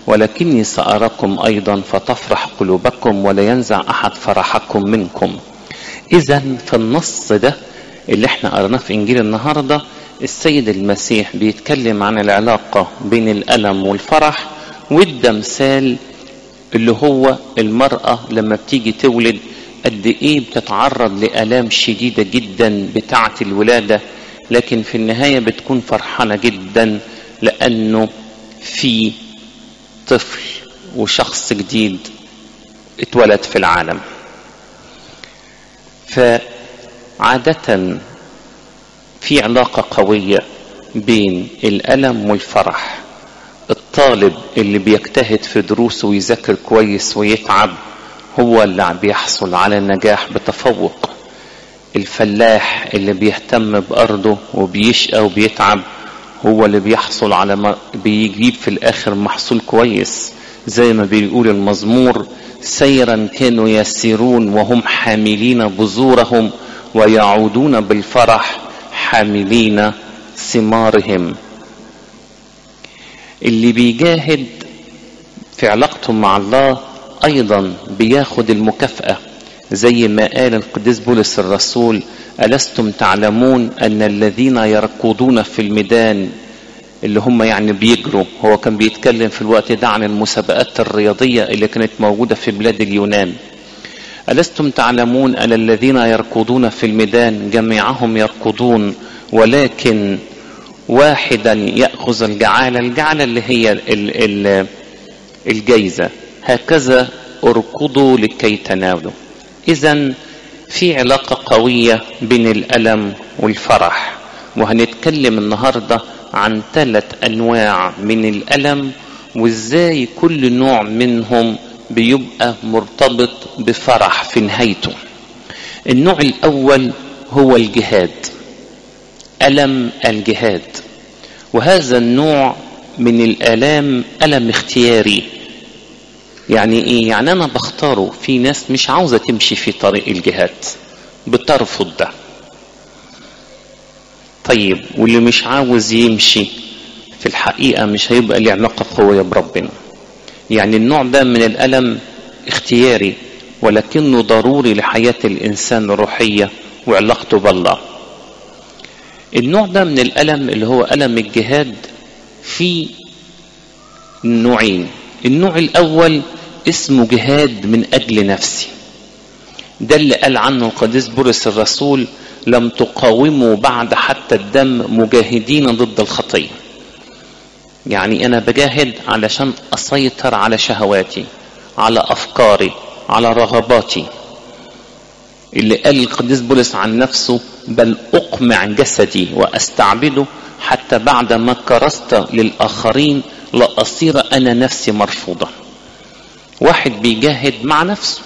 ولكني سأراكم أيضا فتفرح قلوبكم ولا ينزع أحد فرحكم منكم إذا في النص ده اللي احنا قرناه في إنجيل النهاردة السيد المسيح بيتكلم عن العلاقة بين الألم والفرح وادى مثال اللي هو المرأة لما بتيجي تولد قد ايه بتتعرض لآلام شديدة جدا بتاعة الولادة لكن في النهاية بتكون فرحانة جدا لأنه في طفل وشخص جديد اتولد في العالم فعادة في علاقة قوية بين الألم والفرح الطالب اللي بيجتهد في دروسه ويذاكر كويس ويتعب هو اللي بيحصل على النجاح بتفوق الفلاح اللي بيهتم بأرضه وبيشقى وبيتعب هو اللي بيحصل على ما بيجيب في الآخر محصول كويس زي ما بيقول المزمور سيرا كانوا يسيرون وهم حاملين بذورهم ويعودون بالفرح حاملين ثمارهم اللي بيجاهد في علاقته مع الله ايضا بياخد المكافاه زي ما قال القديس بولس الرسول الستم تعلمون ان الذين يركضون في الميدان اللي هم يعني بيجروا هو كان بيتكلم في الوقت ده عن المسابقات الرياضيه اللي كانت موجوده في بلاد اليونان ألستم تعلمون أن الذين يركضون في الميدان جميعهم يركضون ولكن واحدا يأخذ الجعالة الجعالة اللي هي ال ال الجيزة هكذا اركضوا لكي تنالوا إذا في علاقة قوية بين الألم والفرح وهنتكلم النهاردة عن ثلاث أنواع من الألم وإزاي كل نوع منهم بيبقى مرتبط بفرح في نهايته النوع الأول هو الجهاد ألم الجهاد وهذا النوع من الآلام ألم اختياري يعني ايه يعني انا بختاره في ناس مش عاوزة تمشي في طريق الجهاد بترفض ده طيب واللي مش عاوز يمشي في الحقيقة مش هيبقى له علاقة قوية بربنا يعني النوع ده من الألم اختياري ولكنه ضروري لحياة الإنسان الروحية وعلاقته بالله النوع ده من الألم اللي هو ألم الجهاد في نوعين النوع الأول اسمه جهاد من أجل نفسي ده اللي قال عنه القديس بولس الرسول لم تقاوموا بعد حتى الدم مجاهدين ضد الخطية يعني أنا بجاهد علشان أسيطر على شهواتي على أفكاري على رغباتي اللي قال القديس بولس عن نفسه بل أقمع جسدي وأستعبده حتى بعد ما كرست للآخرين لأصير أنا نفسي مرفوضة واحد بيجاهد مع نفسه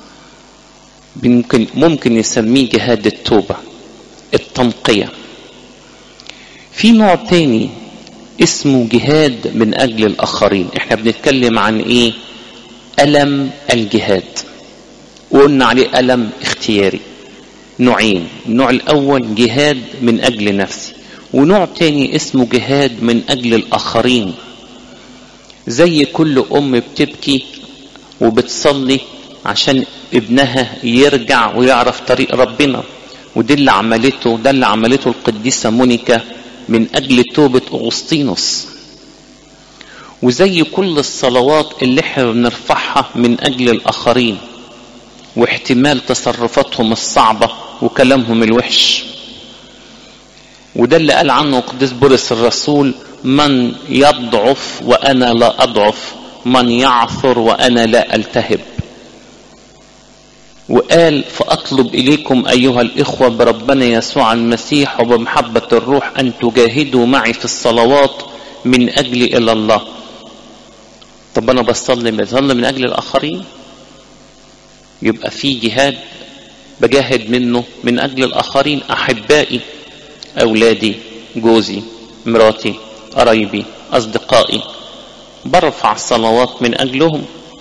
ممكن ممكن يسميه جهاد التوبة التنقية في نوع تاني اسمه جهاد من أجل الآخرين احنا بنتكلم عن ايه ألم الجهاد وقلنا عليه ألم اختياري نوعين النوع الأول جهاد من أجل نفسي ونوع تاني اسمه جهاد من أجل الآخرين زي كل أم بتبكي وبتصلي عشان ابنها يرجع ويعرف طريق ربنا وده اللي عملته ده اللي عملته القديسة مونيكا من أجل توبة أغسطينوس وزي كل الصلوات اللي احنا بنرفعها من أجل الآخرين واحتمال تصرفاتهم الصعبة وكلامهم الوحش وده اللي قال عنه قديس بولس الرسول من يضعف وأنا لا أضعف من يعثر وأنا لا ألتهب وقال فأطلب إليكم أيها الإخوة بربنا يسوع المسيح وبمحبة الروح أن تجاهدوا معي في الصلوات من أجل إلى الله طب أنا بصلي بصلي من أجل الآخرين يبقى في جهاد بجاهد منه من أجل الآخرين أحبائي أولادي جوزي مراتي قرايبي أصدقائي برفع الصلوات من أجلهم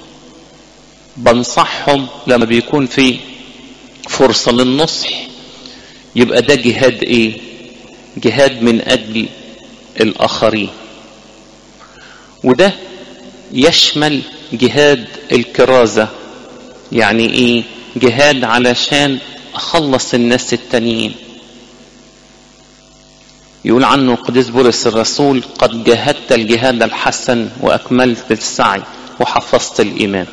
بنصحهم لما بيكون في فرصة للنصح يبقى ده جهاد ايه جهاد من اجل الاخرين وده يشمل جهاد الكرازة يعني ايه جهاد علشان اخلص الناس التانيين يقول عنه القديس بولس الرسول قد جاهدت الجهاد الحسن واكملت السعي وحفظت الايمان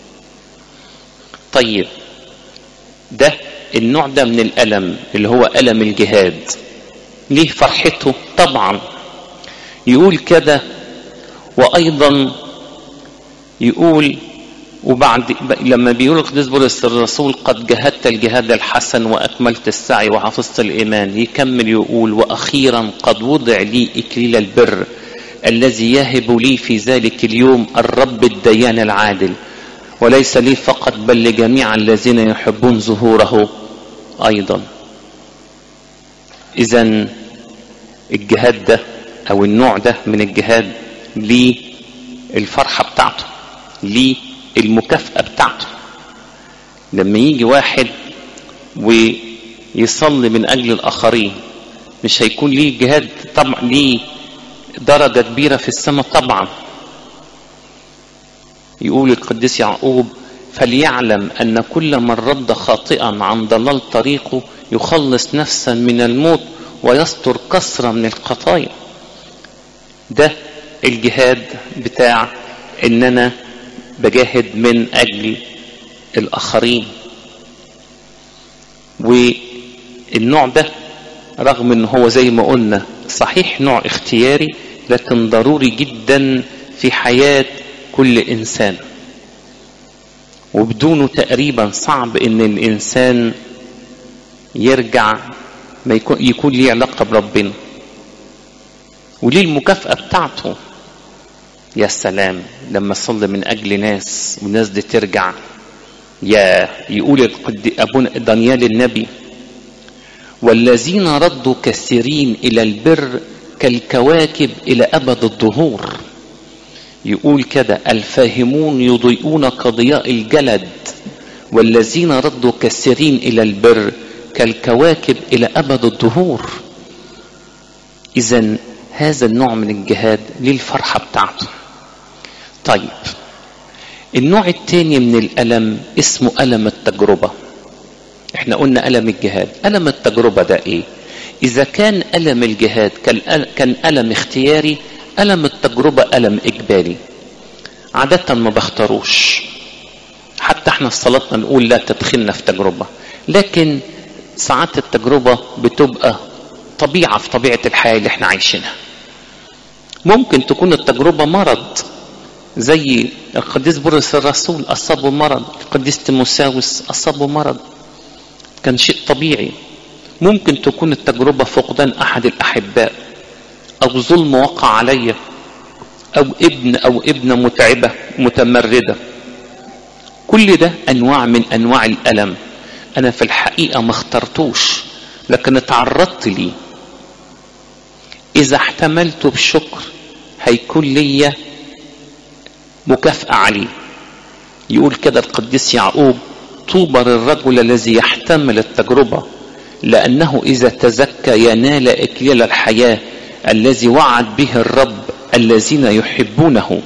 طيب ده النوع ده من الالم اللي هو الم الجهاد ليه فرحته طبعا يقول كده وايضا يقول وبعد لما بيقول القديس بولس الرسول قد جهدت الجهاد الحسن واكملت السعي وحفظت الايمان يكمل يقول واخيرا قد وضع لي اكليل البر الذي يهب لي في ذلك اليوم الرب الديان العادل وليس لي فقط بل لجميع الذين يحبون ظهوره ايضا اذا الجهاد ده او النوع ده من الجهاد ليه الفرحه بتاعته ليه المكافأة بتاعته لما يجي واحد ويصلي من أجل الآخرين مش هيكون ليه جهاد طبعا ليه درجة كبيرة في السماء طبعا يقول القديس يعقوب فليعلم أن كل من رد خاطئا عن ضلال طريقه يخلص نفسا من الموت ويستر كثرة من الخطايا ده الجهاد بتاع ان انا بجاهد من اجل الاخرين والنوع ده رغم ان هو زي ما قلنا صحيح نوع اختياري لكن ضروري جدا في حياة كل انسان وبدونه تقريبا صعب ان الانسان يرجع ما يكون, يكون ليه علاقة بربنا وليه المكافأة بتاعته يا سلام لما صلي من اجل ناس والناس دي ترجع يا يقول ابونا دانيال النبي والذين ردوا كثيرين الى البر كالكواكب الى ابد الظهور يقول كده الفاهمون يضيئون كضياء الجلد والذين ردوا كثيرين الى البر كالكواكب الى ابد الظهور اذا هذا النوع من الجهاد ليه الفرحه بتاعته طيب النوع الثاني من الألم اسمه ألم التجربة احنا قلنا ألم الجهاد ألم التجربة ده ايه إذا كان ألم الجهاد كان ألم اختياري ألم التجربة ألم إجباري عادة ما بختاروش حتى احنا في صلاتنا نقول لا تدخلنا في تجربة لكن ساعات التجربة بتبقى طبيعة في طبيعة الحياة اللي احنا عايشينها ممكن تكون التجربة مرض زي القديس بولس الرسول أصابه مرض القديس تيموساوس أصابه مرض كان شيء طبيعي ممكن تكون التجربة فقدان أحد الأحباء أو ظلم وقع علي أو ابن أو ابنة متعبة متمردة كل ده أنواع من أنواع الألم أنا في الحقيقة ما اخترتوش لكن اتعرضت ليه إذا احتملته بشكر هيكون ليا مكافأة عليه يقول كده القديس يعقوب طوبى للرجل الذي يحتمل التجربة لأنه إذا تزكى ينال إكليل الحياة الذي وعد به الرب الذين يحبونه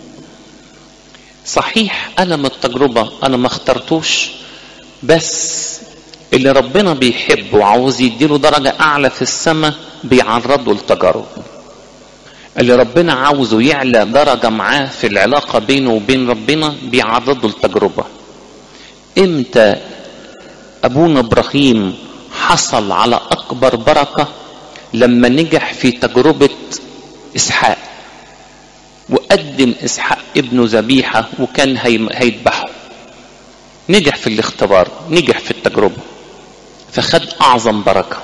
صحيح ألم التجربة أنا ما اخترتوش بس اللي ربنا بيحبه وعاوز يديله درجة أعلى في السماء بيعرضه لتجارب اللي ربنا عاوزه يعلى درجة معاه في العلاقة بينه وبين ربنا بيعرضه لتجربة امتى ابونا ابراهيم حصل على اكبر بركة لما نجح في تجربة اسحاق وقدم اسحاق ابنه ذبيحة وكان هيذبحه نجح في الاختبار نجح في التجربة فخد اعظم بركة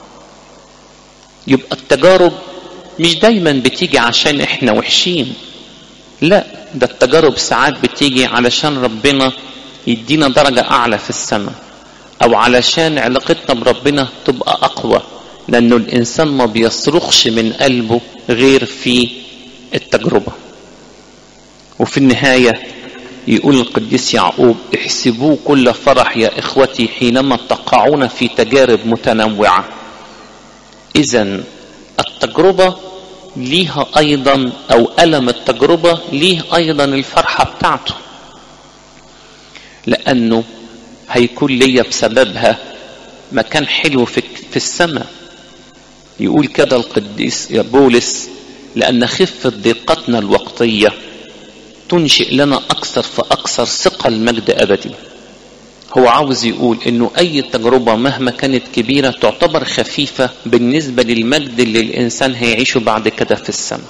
يبقى التجارب مش دايما بتيجي عشان احنا وحشين لا ده التجارب ساعات بتيجي علشان ربنا يدينا درجة أعلى في السماء أو علشان علاقتنا بربنا تبقى أقوى لأنه الإنسان ما بيصرخش من قلبه غير في التجربة وفي النهاية يقول القديس يعقوب احسبوا كل فرح يا إخوتي حينما تقعون في تجارب متنوعة إذا التجربة ليها ايضا او الم التجربه ليه ايضا الفرحه بتاعته لانه هيكون ليا بسببها مكان حلو في في السماء يقول كده القديس يا بولس لان خفه ضيقتنا الوقتيه تنشئ لنا اكثر فاكثر ثقه المجد ابدي هو عاوز يقول انه اي تجربه مهما كانت كبيره تعتبر خفيفه بالنسبه للمجد اللي الانسان هيعيشه بعد كده في السماء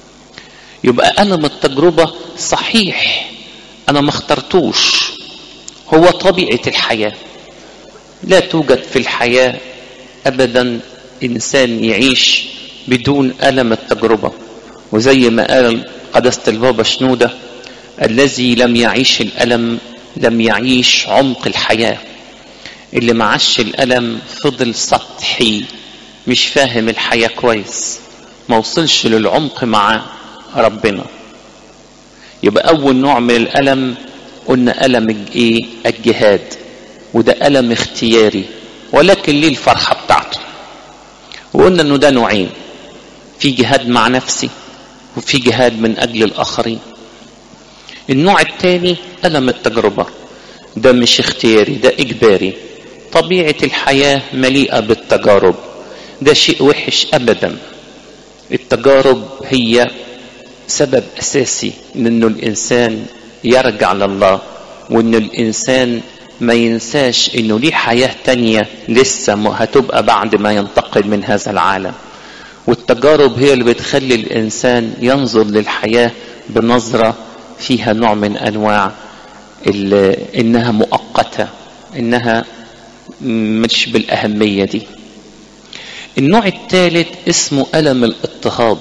يبقى الم التجربه صحيح انا ما اخترتوش هو طبيعه الحياه لا توجد في الحياه ابدا انسان يعيش بدون الم التجربه وزي ما قال قداسه البابا شنوده الذي لم يعيش الالم لم يعيش عمق الحياة اللي معاش الألم فضل سطحي مش فاهم الحياة كويس ما وصلش للعمق مع ربنا يبقى أول نوع من الألم قلنا ألم إيه الجهاد وده ألم اختياري ولكن ليه الفرحة بتاعته وقلنا إنه ده نوعين في جهاد مع نفسي وفي جهاد من أجل الآخرين النوع الثاني ألم التجربة ده مش اختياري ده إجباري طبيعة الحياة مليئة بالتجارب ده شيء وحش أبدا التجارب هي سبب أساسي لأنه الإنسان يرجع لله وأن الإنسان ما ينساش أنه ليه حياة تانية لسه هتبقى بعد ما ينتقل من هذا العالم والتجارب هي اللي بتخلي الإنسان ينظر للحياة بنظرة فيها نوع من انواع انها مؤقته انها مش بالاهميه دي النوع الثالث اسمه الم الاضطهاد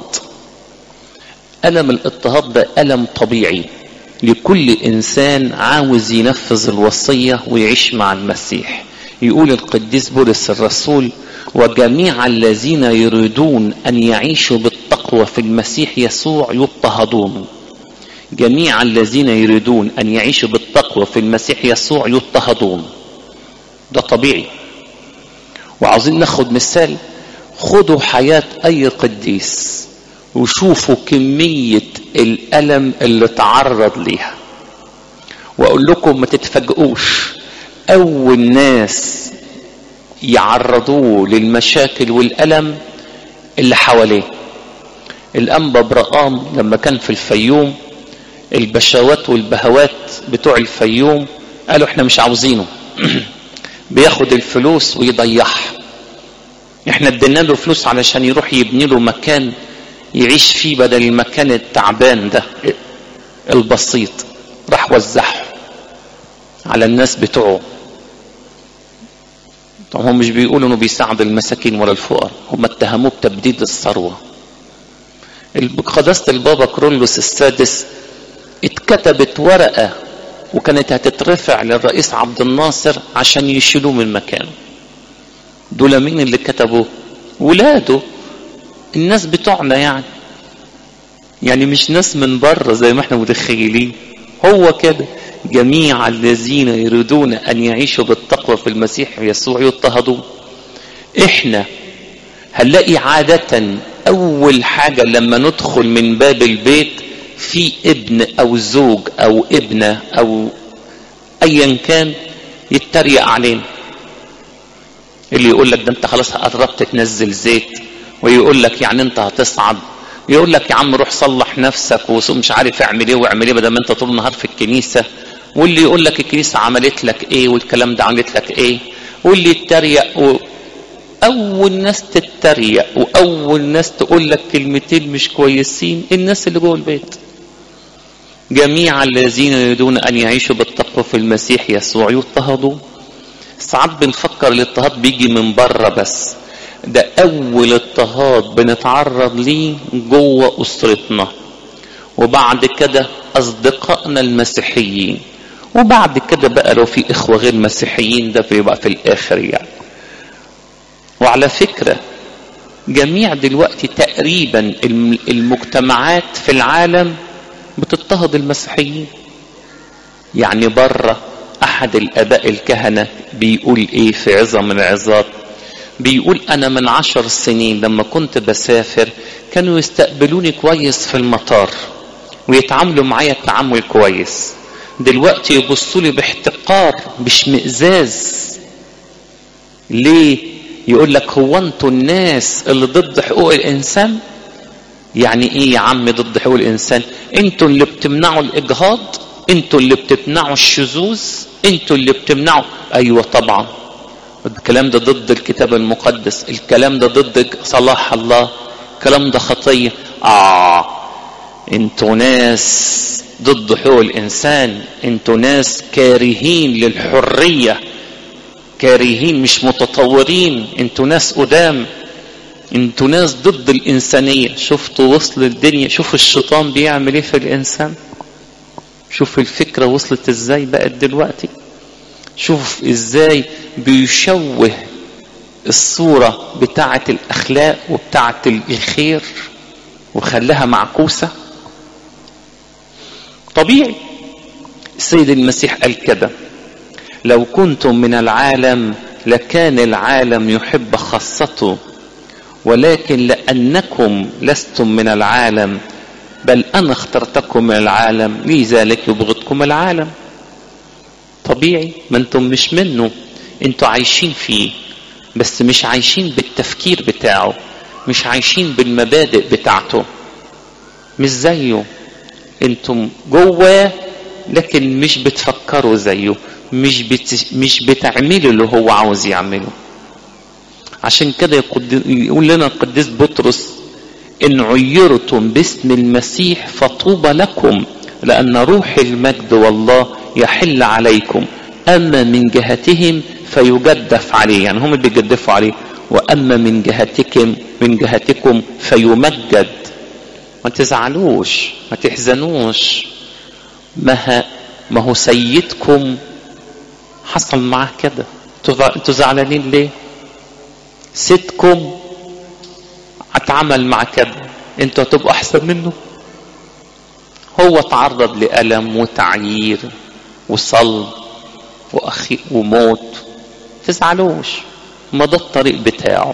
الم الاضطهاد ده الم طبيعي لكل انسان عاوز ينفذ الوصيه ويعيش مع المسيح يقول القديس بولس الرسول وجميع الذين يريدون ان يعيشوا بالتقوى في المسيح يسوع يضطهدون جميع الذين يريدون ان يعيشوا بالتقوى في المسيح يسوع يضطهدون ده طبيعي وعاوزين ناخد مثال خدوا حياة اي قديس وشوفوا كمية الألم اللي تعرض ليها وأقول لكم ما تتفاجئوش أول ناس يعرضوه للمشاكل والألم اللي حواليه الأنبا برقام لما كان في الفيوم البشوات والبهوات بتوع الفيوم قالوا احنا مش عاوزينه بياخد الفلوس ويضيعها احنا ادينا له فلوس علشان يروح يبني له مكان يعيش فيه بدل المكان التعبان ده البسيط راح وزعه على الناس بتوعه طب هم مش بيقولوا انه بيساعد المساكين ولا الفقراء هم اتهموه بتبديد الثروه قداسه البابا كرولوس السادس اتكتبت ورقة وكانت هتترفع للرئيس عبد الناصر عشان يشيلوه من مكانه دول مين اللي كتبوا ولاده الناس بتوعنا يعني يعني مش ناس من بره زي ما احنا متخيلين هو كده جميع الذين يريدون ان يعيشوا بالتقوى في المسيح يسوع يضطهدون احنا هنلاقي عادة اول حاجة لما ندخل من باب البيت في ابن او زوج او ابنه او ايا كان يتريق علينا اللي يقول لك ده انت خلاص قربت تنزل زيت ويقول لك يعني انت هتصعد يقول لك يا عم روح صلح نفسك ومش عارف اعمل ايه واعمل ايه بدل ما انت طول النهار في الكنيسه واللي يقول لك الكنيسه عملت لك ايه والكلام ده عملت لك ايه واللي يتريق و... اول ناس تتريق واول ناس تقول لك كلمتين مش كويسين الناس اللي جوه البيت جميع الذين يريدون ان يعيشوا بالتقوى في المسيح يسوع يضطهدون ساعات بنفكر الاضطهاد بيجي من بره بس ده اول اضطهاد بنتعرض ليه جوه اسرتنا وبعد كده اصدقائنا المسيحيين وبعد كده بقى لو في اخوه غير مسيحيين ده بيبقى في الاخر يعني وعلى فكره جميع دلوقتي تقريبا المجتمعات في العالم بتضطهد المسيحيين يعني بره احد الاباء الكهنه بيقول ايه في عظه من العظات بيقول انا من عشر سنين لما كنت بسافر كانوا يستقبلوني كويس في المطار ويتعاملوا معايا التعامل كويس دلوقتي يبصوا لي باحتقار باشمئزاز ليه يقول لك هو انتوا الناس اللي ضد حقوق الانسان يعني ايه يا عم ضد حقوق الانسان انتوا اللي بتمنعوا الاجهاض انتوا اللي بتمنعوا الشذوذ انتوا اللي بتمنعوا ايوه طبعا الكلام ده ضد الكتاب المقدس الكلام ده ضد صلاح الله الكلام ده خطيه اه انتوا ناس ضد حقوق الانسان انتوا ناس كارهين للحريه كارهين مش متطورين انتوا ناس قدام انتوا ناس ضد الانسانيه شفتوا وصل الدنيا شوف الشيطان بيعمل ايه في الانسان شوف الفكره وصلت ازاي بقت دلوقتي شوف ازاي بيشوه الصوره بتاعه الاخلاق وبتاعه الخير وخلاها معكوسه طبيعي السيد المسيح قال كده لو كنتم من العالم لكان العالم يحب خاصته ولكن لانكم لستم من العالم بل انا اخترتكم من العالم لذلك يبغضكم العالم طبيعي ما انتم مش منه انتوا عايشين فيه بس مش عايشين بالتفكير بتاعه مش عايشين بالمبادئ بتاعته مش زيه انتم جواه لكن مش بتفكروا زيه مش بت... مش بتعملوا اللي هو عاوز يعمله عشان كده يقد... يقول لنا القديس بطرس ان عيرتم باسم المسيح فطوبى لكم لان روح المجد والله يحل عليكم اما من جهتهم فيجدف عليه يعني هم بيجدفوا عليه واما من جهتكم من جهتكم فيمجد ما تزعلوش ما تحزنوش ما ما هو سيدكم حصل معاه كده انتوا زعلانين ليه سيدكم اتعامل مع كده انتوا هتبقوا احسن منه هو تعرض لألم وتعيير وصلب وأخي وموت تزعلوش ما ده الطريق بتاعه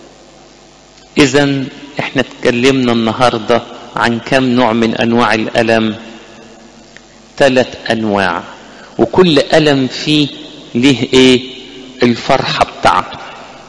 إذا احنا اتكلمنا النهاردة عن كم نوع من أنواع الألم ثلاث أنواع وكل ألم فيه ليه إيه الفرحة بتاعته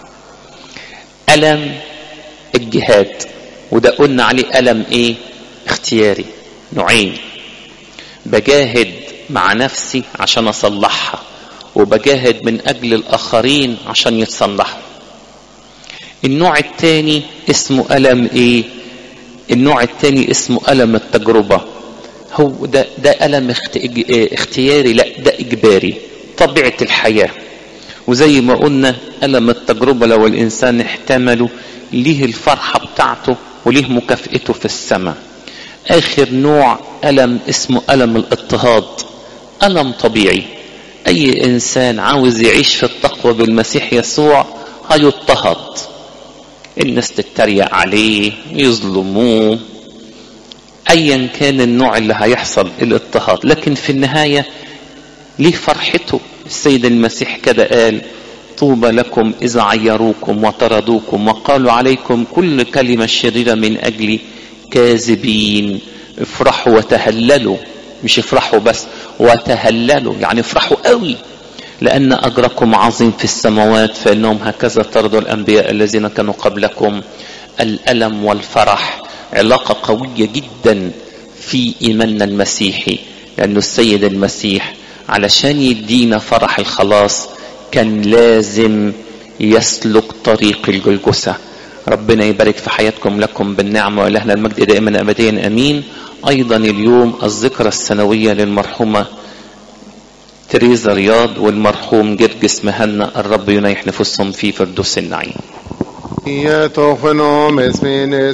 ألم الجهاد وده قلنا عليه ألم إيه اختياري نوعين بجاهد مع نفسي عشان أصلحها وبجاهد من أجل الآخرين عشان يتصلحوا النوع الثاني اسمه ألم إيه النوع الثاني اسمه ألم التجربة هو ده ده ألم اختياري لا ده إجباري طبيعة الحياة وزي ما قلنا ألم التجربة لو الإنسان احتمله ليه الفرحة بتاعته وليه مكافئته في السماء آخر نوع ألم اسمه ألم الاضطهاد ألم طبيعي أي إنسان عاوز يعيش في التقوى بالمسيح يسوع هيضطهد الناس تتريق عليه يظلموه ايا كان النوع اللي هيحصل الاضطهاد لكن في النهايه ليه فرحته السيد المسيح كده قال طوبى لكم اذا عيروكم وطردوكم وقالوا عليكم كل كلمه شريره من اجلي كاذبين افرحوا وتهللوا مش افرحوا بس وتهللوا يعني افرحوا قوي لأن أجركم عظيم في السماوات فإنهم هكذا طردوا الأنبياء الذين كانوا قبلكم الألم والفرح علاقة قوية جدا في إيماننا المسيحي لأنه السيد المسيح علشان يدينا فرح الخلاص كان لازم يسلك طريق الجلجسة ربنا يبارك في حياتكم لكم بالنعمة وإلهنا المجد دائما أبديا أمين أيضا اليوم الذكرى السنوية للمرحومة تريزا رياض والمرحوم جرجس مهنا الرب ينيح نفوسهم في فردوس النعيم